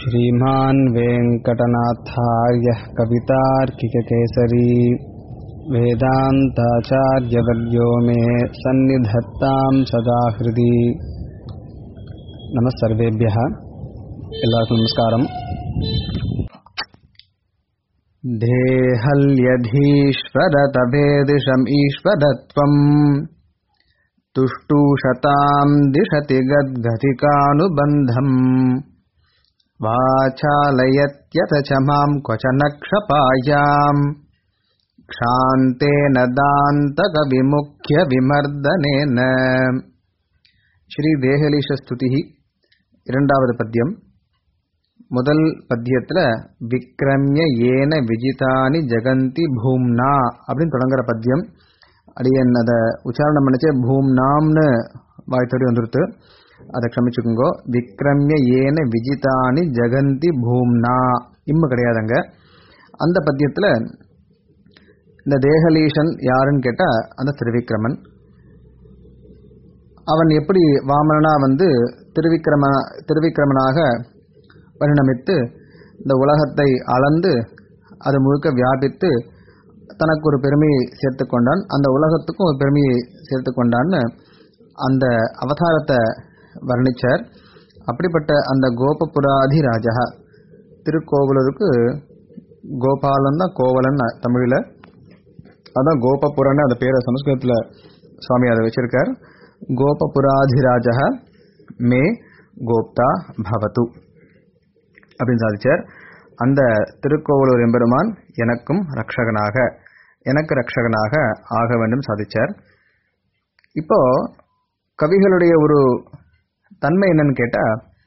श्रीमान् वेङ्कटनाथार्यः कवितार्किककेसरी वेदान्ताचार्यवर्यो मे सन्निधत्तां सदा हृदि नमः सर्वेभ्यः எல்லாருக்கும் நமஸ்காரம் देहल्यधीश्वरतभेदिशम् ईश्वरत्वम् तुष्टूषताम् दिशति गद्गतिकानुबन्धम् वाचालयत्यथ च माम् क्वचन क्षपायाम् क्षान्तेन दान्तकविमुख्यविमर्दनेन ஸ்ரீதேகலீஷஸ்துதி இரண்டாவது பத்தியம் முதல் பத்தியத்துல விக்ரம்ய ஏன விஜிதானி ஜெகந்தி பூம்னா அப்படின்னு தொடங்குற பத்தியம் அடியன் அதை உச்சாரணம் பண்ணிச்சு பூம்னாம்னு வாய்த்தோடி வந்துருத்து அதை க்ஷமிச்சுக்கோங்க விக்ரம்ய ஏன விஜிதானி ஜெகந்தி பூம்னா இம்மு கிடையாதுங்க அந்த பத்தியத்துல இந்த தேகலீஷன் யாருன்னு கேட்டா அந்த திருவிக்ரமன் அவன் எப்படி வாமனனா வந்து திருவிக்கிரம திருவிக்கிரமனாக பரிணமித்து இந்த உலகத்தை அளந்து அது முழுக்க வியாபித்து தனக்கு ஒரு பெருமையை சேர்த்து கொண்டான் அந்த உலகத்துக்கும் ஒரு பெருமையை சேர்த்து கொண்டான்னு அந்த அவதாரத்தை வர்ணிச்சார் அப்படிப்பட்ட அந்த கோபபுராதிராஜா திருக்கோவலூருக்கு கோபாலன் தான் கோவலன் தமிழில் அதான் கோபபுரன்னு அந்த பேரை சமஸ்கிருதத்தில் சுவாமி அதை வச்சிருக்கார் கோபபுராதிராஜ மே கோப்தா பவத்து அப்படின்னு சாதிச்சார் அந்த திருக்கோவலூர் எம்பெருமான் எனக்கும் ரக்ஷகனாக எனக்கு ரக்ஷகனாக ஆக வேண்டும் சாதிச்சார் இப்போ கவிகளுடைய ஒரு தன்மை என்னன்னு கேட்டா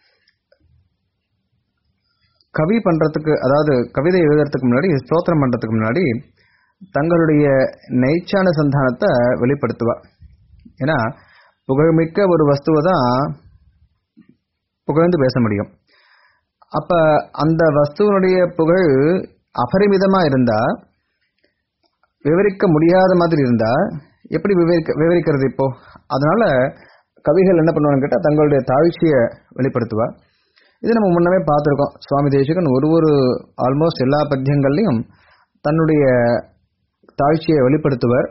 கவி பண்றதுக்கு அதாவது கவிதை எழுதுறதுக்கு முன்னாடி ஸ்தோத்திரம் பண்றதுக்கு முன்னாடி தங்களுடைய நெய்ச்சான சந்தானத்தை வெளிப்படுத்துவா ஏன்னா புகழ்மிக்க ஒரு வஸ்துவை தான் புகழ்ந்து பேச முடியும் அப்ப அந்த வஸ்துவனுடைய புகழ் அபரிமிதமா இருந்தா விவரிக்க முடியாத மாதிரி இருந்தா எப்படி விவரிக்க விவரிக்கிறது இப்போ அதனால கவிகள் என்ன பண்ணுவாங்க கேட்டால் தங்களுடைய தாழ்ச்சியை வெளிப்படுத்துவா இது நம்ம முன்னமே பார்த்துருக்கோம் சுவாமி தேசிகன் ஒரு ஒரு ஆல்மோஸ்ட் எல்லா பத்தியங்கள்லையும் தன்னுடைய தாழ்ச்சியை வெளிப்படுத்துவர்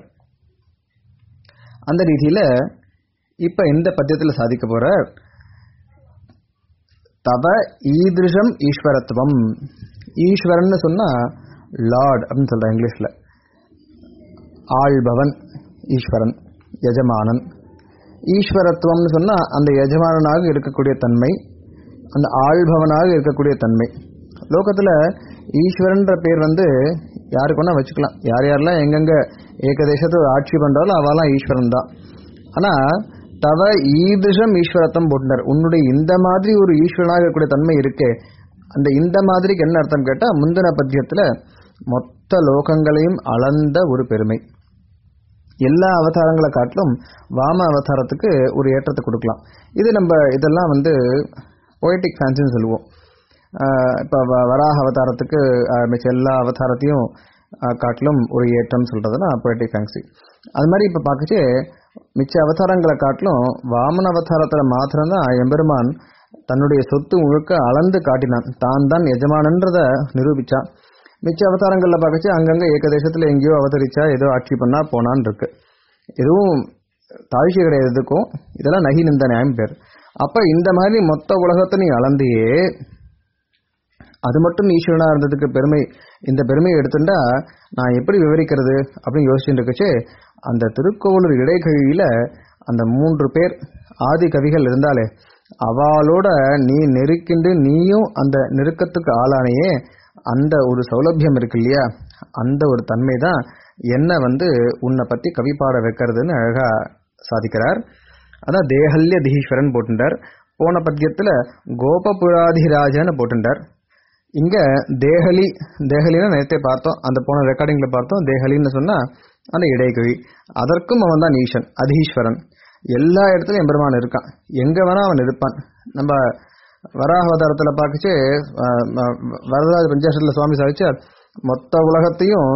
அந்த ரீதியில இப்ப இந்த பத்தியத்தில் சாதிக்க போற தவ ஈதிருஷம் ஈஸ்வரத்துவம் ஈஸ்வரன் சொன்னா லார்ட் அப்படின்னு சொல்ற இங்கிலீஷ்ல ஆள்பவன் ஈஸ்வரன் எஜமானன் ஈஸ்வரத்துவம்னு சொன்னா அந்த எஜமானனாக இருக்கக்கூடிய தன்மை அந்த ஆள்பவனாக இருக்கக்கூடிய தன்மை லோகத்துல ஈஸ்வரன்ற பேர் வந்து யாருக்கு வேணா வச்சுக்கலாம் யார் யாரெல்லாம் எங்கெங்க ஏகதேசத்தை ஆட்சி பண்றாலும் அவெல்லாம் ஈஸ்வரன் தான் ஆனா தவ ஈதிருஷம் ஈஸ்வரத்தம் போட்டுனார் உன்னுடைய இந்த மாதிரி ஒரு ஈஸ்வரனாக இருக்கக்கூடிய தன்மை இருக்கே அந்த இந்த மாதிரிக்கு என்ன அர்த்தம் கேட்டா முந்தின பத்தியத்துல மொத்த லோகங்களையும் அளந்த ஒரு பெருமை எல்லா அவதாரங்களை காட்டிலும் வாம அவதாரத்துக்கு ஒரு ஏற்றத்தை கொடுக்கலாம் இது நம்ம இதெல்லாம் வந்து பொய்டிக் ஃபேன்சின்னு சொல்லுவோம் இப்போ வராக அவதாரத்துக்கு மிச்ச எல்லா அவதாரத்தையும் காட்டிலும் ஒரு ஏற்றம் சொல்றதுன்னா பொய்டிக் ஃபேன்சி அது மாதிரி இப்போ பார்க்கச்சே மிச்ச அவதாரங்களை காட்டிலும் வாமன அவதாரத்தில் மாத்திரம்தான் எம்பெருமான் தன்னுடைய சொத்து முழுக்க அளந்து காட்டினான் தான் தான் எஜமானன்றத நிரூபிச்சான் மிச்ச அவதாரங்கள்ல பார்க்கச்சு அங்கங்க ஏகதேசத்துல எங்கேயோ அவதரிச்சா ஏதோ ஆட்சி பண்ணா போனான்னு இருக்கு எதுவும் தாழ்ச்சி கிடையாது எதுக்கும் இதெல்லாம் நகி நிந்த நியாயம் பேர் அப்ப இந்த மாதிரி மொத்த உலகத்தை நீ அளந்தையே அது மட்டும் ஈஸ்வரனா இருந்ததுக்கு பெருமை இந்த பெருமையை எடுத்துட்டா நான் எப்படி விவரிக்கிறது அப்படின்னு யோசிச்சுட்டு இருக்கச்சு அந்த திருக்கோவலூர் இடைக்கழியில அந்த மூன்று பேர் ஆதி கவிகள் இருந்தாலே அவளோட நீ நெருக்கிண்டு நீயும் அந்த நெருக்கத்துக்கு ஆளானையே அந்த ஒரு சௌலபியம் இருக்கு இல்லையா அந்த ஒரு தன்மை தான் என்ன வந்து உன்னை பத்தி கவி பாட வைக்கிறதுன்னு அழகா சாதிக்கிறார் அதான் தேகல்ய தீஸ்வரன் போட்டுட்டார் போன பத்தியத்துல கோபபுராதிராஜன்னு போட்டுட்டார் இங்க தேகலி தேகலின்னு நேரத்தை பார்த்தோம் அந்த போன ரெக்கார்டிங்ல பார்த்தோம் தேகலின்னு சொன்னா அந்த இடைக்கழி அதற்கும் அவன் தான் ஈசன் அதீஸ்வரன் எல்லா இடத்துலயும் எம்பெருமான் இருக்கான் எங்க வேணா அவன் இருப்பான் நம்ம வராக அவதாரத்துல பார்க்கச்சு வரதாஜ பஞ்சாசத்துல சுவாமி சாதிச்சார் மொத்த உலகத்தையும்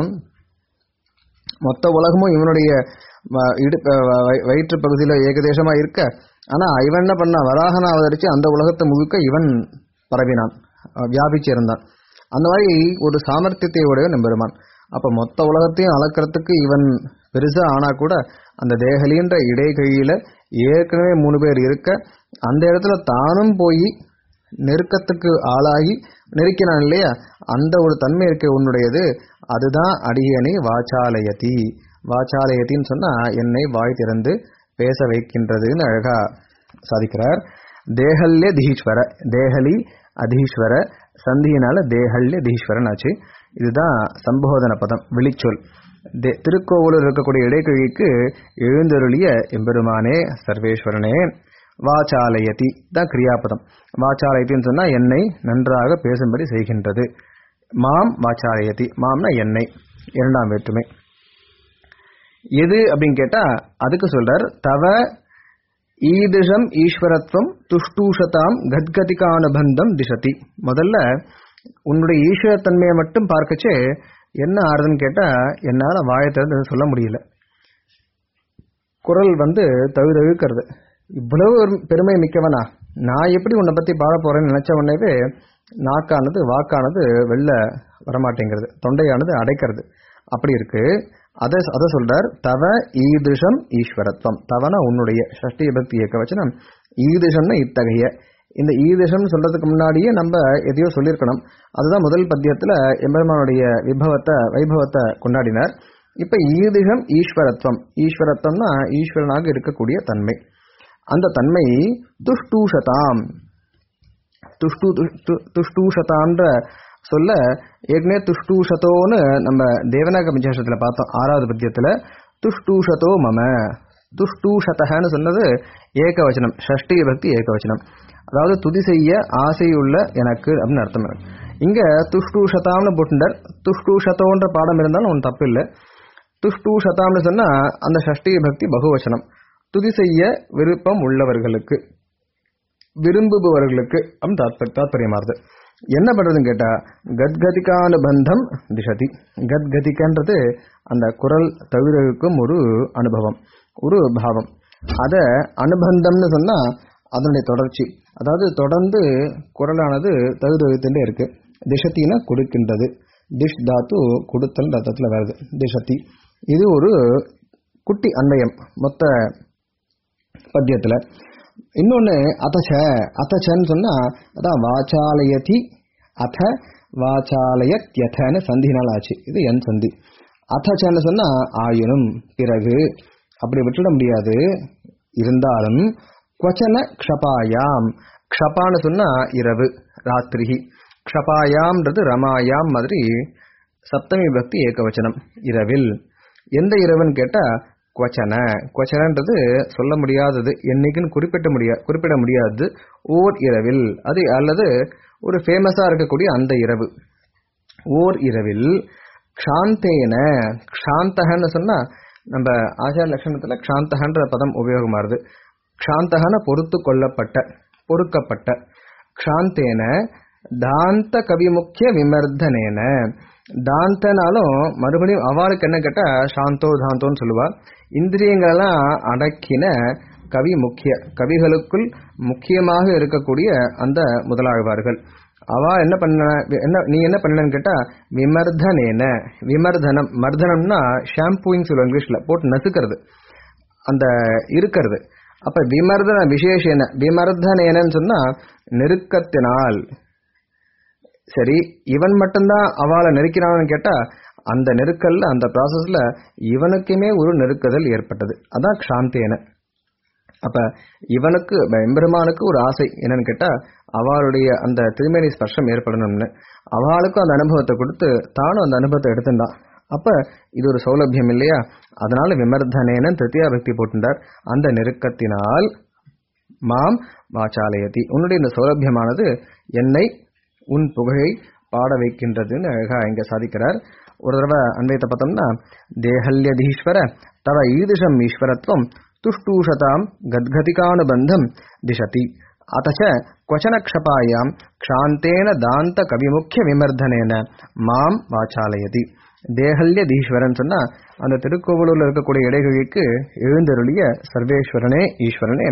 மொத்த உலகமும் இவனுடைய இடு வயிற்று பகுதியில் ஏகதேசமா இருக்க ஆனா இவன் என்ன பண்ணா வராகனா அவதரிச்சு அந்த உலகத்தை முழுக்க இவன் பரவினான் அஹ், வியாபிச்சு இருந்தான் அந்த மாதிரி ஒரு சாமர்த்தியத்தை உடையவன் எம்பெருமான் அப்ப மொத்த உலகத்தையும் அளக்கிறதுக்கு இவன் பெருசா ஆனா கூட அந்த தேகலின்ற இடைகழியில ஏற்கனவே மூணு பேர் இருக்க அந்த இடத்துல தானும் போய் நெருக்கத்துக்கு ஆளாகி நெருக்கினான் இல்லையா அந்த ஒரு தன்மை இருக்க உன்னுடையது அதுதான் அடியனை வாச்சாலயதி வாச்சாலயத்தின்னு சொன்னா என்னை வாய் திறந்து பேச வைக்கின்றதுன்னு அழகா சாதிக்கிறார் தேகல்ய தீஸ்வர தேகலி அதீஸ்வர சந்தியினால தேகல்ய தீஸ்வரன் ஆச்சு இதுதான் சம்போதன பதம் விழிச்சொல் தே- திருக்கோவிலூர் இருக்கக்கூடிய இடைக்கழிக்கு எழுந்தருளிய எம்பெருமானே சர்வேஸ்வரனே வாச்சாலயதி தான் கிரியாபதம் வாச்சாலயத்தின்னு சொன்னா என்னை நன்றாக பேசும்படி செய்கின்றது மாம் வாச்சாலயதி மாம்னா என்னை இரண்டாம் வேற்றுமை எது அப்படின்னு கேட்டா அதுக்கு சொல்றார் தவ ஈதிஷம் ஈஸ்வரத்துவம் துஷ்டூஷதாம் கத்கதிகானுபந்தம் திசதி முதல்ல உன்னுடைய ஈஸ்வரத்தன்மையை மட்டும் பார்க்கச்சே என்ன ஆறுதுன்னு கேட்டா என்னால வாயை திறந்து எதுவும் சொல்ல முடியல குரல் வந்து தவிதவிக்கிறது இவ்வளவு ஒரு பெருமை மிக்கவனா நான் எப்படி உன்னை பத்தி பாட போறேன்னு நினைச்ச உடனேவே நாக்கானது வாக்கானது வெளில வரமாட்டேங்கிறது தொண்டையானது அடைக்கிறது அப்படி இருக்கு அதை அதை சொல்றார் தவ ஈதிஷம் ஈஸ்வரத்துவம் தவனா உன்னுடைய ஷஷ்டி பக்தி ஏக்க வச்சனம் ஈதிஷம்னா இத்தகைய இந்த ஈதிஷம் சொல்றதுக்கு முன்னாடியே நம்ம எதையோ சொல்லியிருக்கணும் அதுதான் முதல் பத்தியத்துல எம்பெருமானுடைய விபவத்தை வைபவத்தை கொண்டாடினார் இப்ப ஈதிகம் ஈஸ்வரத்துவம் ஈஸ்வரத்துவம்னா ஈஸ்வரனாக இருக்கக்கூடிய தன்மை அந்த தன்மை துஷ்டூஷதாம் துஷ்டு துஷ்டு- துஷ்டூஷதான்ற சொல்ல ஏற்கனவே துஷ்டூஷத்தோன்னு நம்ம தேவநாக பஞ்சாசத்துல பார்த்தோம் ஆறாவது பத்தியத்துல துஷ்டூஷதோ மம துஷ்டூஷதன்னு சொன்னது ஏகவச்சனம் ஷஷ்டி பக்தி ஏகவச்சனம் அதாவது துதி செய்ய ஆசையுள்ள எனக்கு அப்படின்னு அர்த்தம் இருக்கு. இங்க துஷ்டூஷதாம்னு போட்டுட்டார் துஷ்டூஷத்தோன்ற பாடம் இருந்தாலும் ஒன்றும் தப்பு இல்லை துஷ்டூஷதாம்னு சொன்னா அந்த ஷஷ்டி பக்தி பகுவச்சனம் துதி செய்ய விருப்பம் உள்ளவர்களுக்கு விரும்புபவர்களுக்கு அப்படின்னு தாத்ப- தாத்பரியமாறுது என்ன பண்றதுன்னு கேட்டா கத்கதிகானுபந்தம் திசதி கத்கதிகன்றது அந்த குரல் தவிரக்கும் ஒரு அனுபவம் ஒரு பாவம் அத அனுபந்தம்னு சொன்னா அதனுடைய தொடர்ச்சி அதாவது தொடர்ந்து குரலானது தகுதகுத்துட்டே இருக்கு திசத்தினா கொடுக்கின்றது திஷ் தாத்து கொடுத்தல் அர்த்தத்துல வருது திசதி இது ஒரு குட்டி அன்வயம் மொத்த பத்தியத்துல இன்னொன்னு அதச்ச அதச்சன்னு சொன்னா அதான் வாச்சாலயதி அத வாச்சாலயத்யதன்னு சந்தினால் ஆச்சு இது என் சந்தி அதச்சன்னு சொன்னா ஆயினும் பிறகு அப்படி விட்டுட முடியாது இருந்தாலும் கொச்சன க்ஷபாயாம் க்ஷபான்னு சொன்னா இரவு ராத்திரி க்ஷபாயாம்ன்றது ரமாயாம் மாதிரி சப்தமி பக்தி ஏகவச்சனம் இரவில் எந்த இரவுன்னு கேட்டா கொச்சன கொச்சனன்றது சொல்ல முடியாதது என்னைக்குன்னு குறிப்பிட்ட முடியா குறிப்பிட முடியாது ஓர் இரவில் அது அல்லது ஒரு ஃபேமஸா இருக்கக்கூடிய அந்த இரவு ஓர் இரவில் க்ஷாந்தேன க்ஷாந்தகன்னு சொன்னா நம்ம ஆச்சார லட்சணத்துல க்ஷாந்தகன்ற பதம் உபயோகமாறுது க்ஷாந்தகன பொறுத்து கொள்ளப்பட்ட பொறுக்கப்பட்ட க்ஷாந்தேன தாந்த கவிமுக்கிய விமர்தனேன தாந்தனாலும் மறுபடியும் அவளுக்கு என்ன கேட்டா சாந்தோ தாந்தோன்னு சொல்லுவா இந்திரியங்களெல்லாம் அடக்கின கவி முக்கிய கவிகளுக்குள் முக்கியமாக இருக்கக்கூடிய அந்த முதலாழ்வார்கள் அவ என்ன பண்ண என்ன நீ என்ன பண்ணன்னு கேட்டா விமர்தனேன விமர்தனம் மர்தனம்னா ஷாம்பூயிங் சொல்லுவோம் இங்கிலீஷ்ல போட்டு நசுக்கிறது அந்த இருக்கிறது அப்ப விமர்தன விசேஷன விமர்தனேனன்னு சொன்னா நெருக்கத்தினால் சரி இவன் மட்டும்தான் அவளை நெருக்கிறான்னு கேட்டா அந்த நெருக்கல்ல அந்த ப்ராசஸ்ல இவனுக்குமே ஒரு நெருக்குதல் ஏற்பட்டது அதான் க்ஷாந்தேன அப்ப இவனுக்கு எம்பெருமானுக்கு ஒரு ஆசை என்னன்னு கேட்டா அவளுடைய அந்த திருமேனி ஸ்பர்ஷம் ஏற்படணும்னு அவளுக்கும் அந்த அனுபவத்தை கொடுத்து தானும் அந்த அனுபவத்தை எடுத்துட்டான் அப்ப இது ஒரு சௌலபியம் இல்லையா அதனால விமர்தனேன திருத்தியா பக்தி போட்டுட்டார் அந்த நெருக்கத்தினால் மாம் வாச்சாலயதி உன்னுடைய இந்த சௌலபியமானது என்னை உன் புகழை பாட வைக்கின்றதுன்னு அழகா இங்க சாதிக்கிறார் ஒரு தடவை அன்வைத்த பார்த்தோம்னா தேகல்யதீஸ்வர தவ ஈதிஷம் ஈஸ்வரத்துவம் துஷ்டூஷதாம் கத்கதிகானுபந்தம் திசதி அத்தச்ச क्वचन क्षपायां क्षान्तेन दान्त கவிமுக்கிய விமர்தனேன மாம் வாச்சாலயதி தேகல்யதீஸ்வரன் சொன்னா அந்த திருக்கோவிலூர்ல இருக்கக்கூடிய இடைகளிக்கு எழுந்தருளிய சர்வேஸ்வரனே ஈஸ்வரனே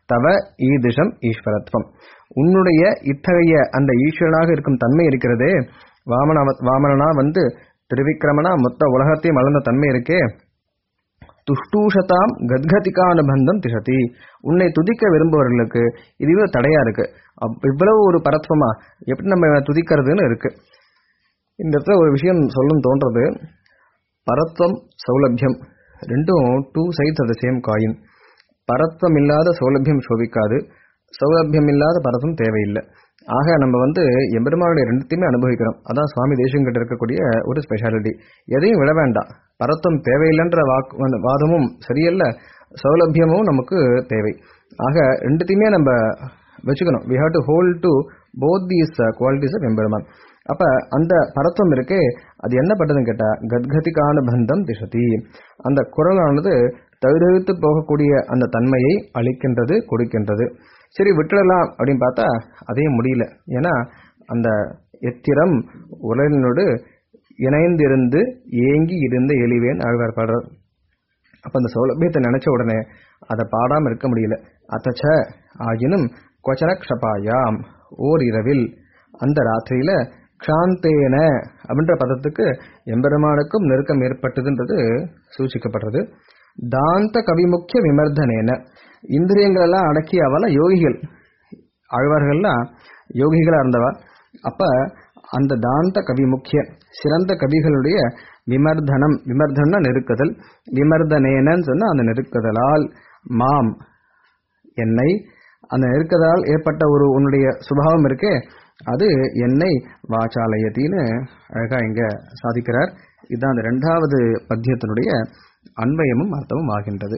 தவ ஈதிஷம் ஈஸ்வரத்துவம் உன்னுடைய இத்தகைய அந்த ஈஸ்வரனாக இருக்கும் தன்மை இருக்கிறதே வாமன வாமனனா வந்து திருவிக்கிரமனா மொத்த உலகத்தையும் வளர்ந்த தன்மை இருக்கே துஷ்டூஷதாம் கத்கதிகா அனுபந்தம் திசதி உன்னை துதிக்க விரும்புபவர்களுக்கு இதுவே தடையா இருக்கு அப்- இவ்வளவு ஒரு பரத்வமா எப்படி நம்ம இவனை துதிக்கிறதுன்னு இருக்கு இந்த இடத்துல ஒரு விஷயம் சொல்லணும் தோன்றது பரத்வம் சௌலபியம் ரெண்டும் two sides of the same coin பரத்வம் இல்லாத சௌலபியம் சோபிக்காது சௌலபியம் இல்லாத பரத்வம் தேவையில்லை ஆக நம்ம வந்து எம்பெருமானுடைய ரெண்டுத்தையுமே அனுபவிக்கிறோம் அதான் சுவாமி தேசங்கிட்ட இருக்கக்கூடிய ஒரு ஸ்பெஷாலிட்டி எதையும் விட வேண்டாம் பரத்வம் தேவையில்லைன்ற வாக்கு அந்த வாதமும் சரியல்ல சௌலபியமும் நமக்கு தேவை ஆக ரெண்டுத்தையுமே நம்ம வச்சுக்கணும் we have to hold to both these qualities of எம்பெருமான் அப்ப அந்த பரத்துவம் இருக்கே அது என்ன பட்டதுன்னு கேட்டா கத்கதிகான பந்தம் திசதி அந்த குரலானது தழுதழுத்து போகக்கூடிய அந்த தன்மையை அளிக்கின்றது கொடுக்கின்றது சரி விட்டுடலாம் அப்படின்னு பார்த்தா அதையும் முடியல ஏன்னா அந்த எத்திரம் உலகினோடு இணைந்திருந்து ஏங்கி இருந்த எளிவேன் ஆழ்வார் பாடுறார் அப்ப அந்த சௌலபியத்தை நினைச்ச உடனே அதை பாடாம இருக்க முடியல அத்தச்ச ஆகினும் கொச்சன க்ஷபாயாம் ஓர் இரவில் அந்த ராத்திரியில க்ஷாந்தேன அப்படின்ற பதத்துக்கு எம்பெருமானுக்கும் நெருக்கம் ஏற்பட்டதுன்றது சூச்சிக்கப்படுறது தாந்த கவிமுக்கிய விமர்தனேன இந்திரியங்கள் எல்லாம் அடக்கிய அவள யோகிகள் ஆழ்வார்கள்லாம் யோகிகளா இருந்தவா அப்ப அந்த தாந்த கவி முக்கிய சிறந்த கவிகளுடைய விமர்தனம் விமர்தன நெருக்குதல் விமர்தனேனன்னு சொன்னா அந்த நெருக்குதலால் மாம் என்னை அந்த நெருக்குதலால் ஏற்பட்ட ஒரு உன்னுடைய சுபாவம் இருக்கே அது என்னை வாச்சாலயத்தின்னு அழகா இங்க சாதிக்கிறார் இதுதான் அந்த ரெண்டாவது பத்தியத்தினுடைய அன்வயமும் அர்த்தமும் ஆகின்றது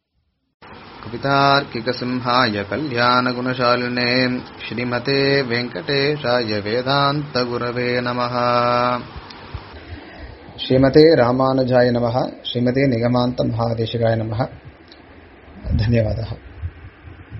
कवितार्किकसिंहाय कल्याणगुणशालिने श्रीमते वेङ्कटेशाय वेदान्तगुरवे नमः श्रीमते रामानुजाय नमः श्रीमते निगमान्त महादेशिकाय नमः धन्यवादः